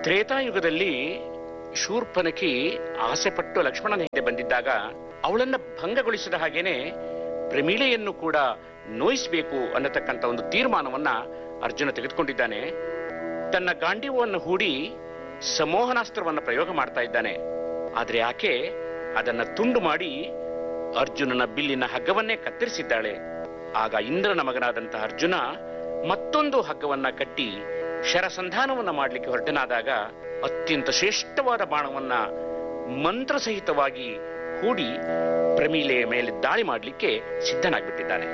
ತ್ರೇತಾಯುಗದಲ್ಲಿ ಶೂರ್ಪನಖಿ ಆಸೆಪಟ್ಟು ಲಕ್ಷ್ಮಣನ ಹಿಂದೆ ಬಂದಿದ್ದಾಗ ಅವಳನ್ನ ಭಂಗಗೊಳಿಸಿದ ಹಾಗೇನೆ ಪ್ರಮೀಳೆಯನ್ನು ಕೂಡ ನೋಯಿಸಬೇಕು ಅನ್ನತಕ್ಕಂಥ ಒಂದು ತೀರ್ಮಾನವನ್ನ ಅರ್ಜುನ ತೆಗೆದುಕೊಂಡಿದ್ದಾನೆ ತನ್ನ ಗಾಂಡೀವವನ್ನು ಹೂಡಿ ಸಮೋಹನಾಸ್ತ್ರವನ್ನ ಪ್ರಯೋಗ ಮಾಡ್ತಾ ಇದ್ದಾನೆ ಆದ್ರೆ ಆಕೆ ಅದನ್ನ ತುಂಡು ಮಾಡಿ ಅರ್ಜುನನ ಬಿಲ್ಲಿನ ಹಗ್ಗವನ್ನೇ ಕತ್ತರಿಸಿದ್ದಾಳೆ ಆಗ ಇಂದ್ರನ ಮಗನಾದಂತಹ ಅರ್ಜುನ ಮತ್ತೊಂದು ಹಗ್ಗವನ್ನ ಕಟ್ಟಿ ಶರಸಂಧಾನವನ್ನ ಮಾಡಲಿಕ್ಕೆ ಹೊರಟನಾದಾಗ ಅತ್ಯಂತ ಶ್ರೇಷ್ಠವಾದ ಬಾಣವನ್ನ ಮಂತ್ರಸಹಿತವಾಗಿ ಹೂಡಿ ಪ್ರಮೀಲೆಯ ಮೇಲೆ ದಾಳಿ ಮಾಡಲಿಕ್ಕೆ ಸಿದ್ಧನಾಗ್ಬಿಟ್ಟಿದ್ದಾನೆ